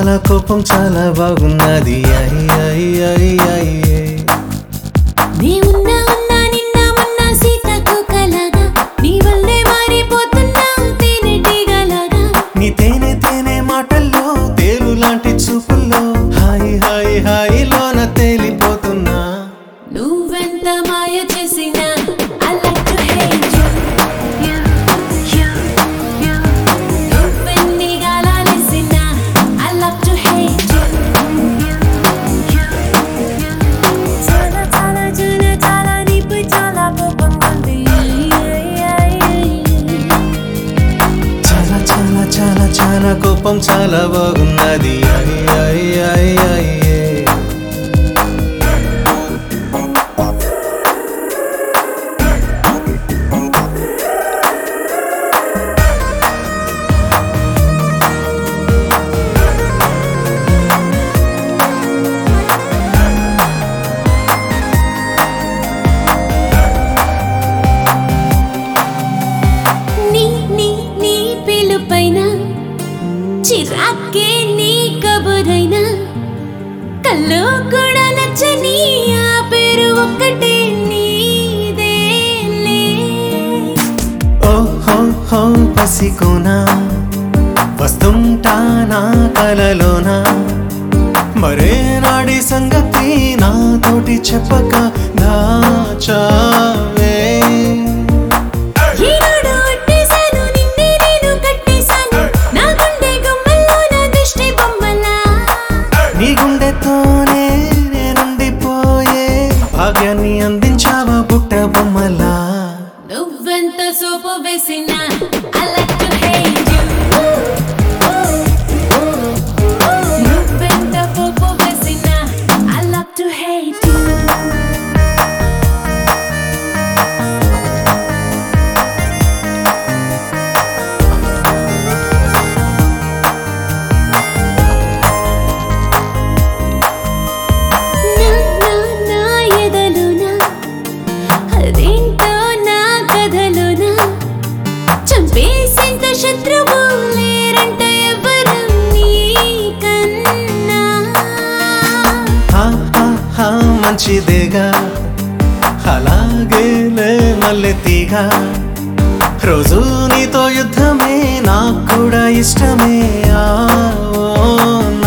చాలా కోపం చాలా బాగున్నది ఐ ఐ ఐ ఐ ఐ. నీ ఉన్నా ఉన్నా నిన్న ఉన్నా సీతాకోకలాగా నీ వల్లే మారిపోతున్నా తేనెటీగలాగా నీ తేనె తేనె మాటల్లో తేలు లాంటి చూపుల్లో హాయి హాయి హాయిలోన తేలిపోతున్నా నువ్వెంత మాయ చేసినా I like to hate you. నువ్వెన్ని గాలాలేసినా I love to hate you. చాలా చాలా చాలా చాలా నీపై చాలా కోపం ఉంది చాలా చాలా చాలా చాలా కోపం చాలా బాగున్నది ఐ ఐ ఐ ఐ ఐ. నీ నీ నీ పిలుపైన చిరాకే నీ కబురైనా కల్లో కూడా నచ్చని ఆ పేరు ఒక్కటే నీదేలే ఓ హో హో పసికోనా వస్తుంటానా కలలోనా మరే నాడి సంగతి నాతోటి చెప్పక దాచావే ఈనాడు ఒట్టేశాను నిన్నే నేను కట్టేశాను నా గుండె గుమ్మల్లో నా దిష్టి బొమ్మలా నీ గుండెతోనే నేనుండిపోయే భాగ్యాన్ని అందించావా బుట్ట బొమ్మలా నువ్వెంత సోపు వేసినా I like to hate you. నువ్వెంత పోపు వేసినా I love to hate you. నా నా నా ఎదలోనా అదేంటో నా కథలోనా చంపేసేంత శత్రువు లేరంట ఎవరు నీకన్నా హా హా హా మంచిదేగా అలాగేలే మల్లె తీగ రోజు నీతో యుద్ధమే నాకు కూడా ఇష్టమే ఆ ఓ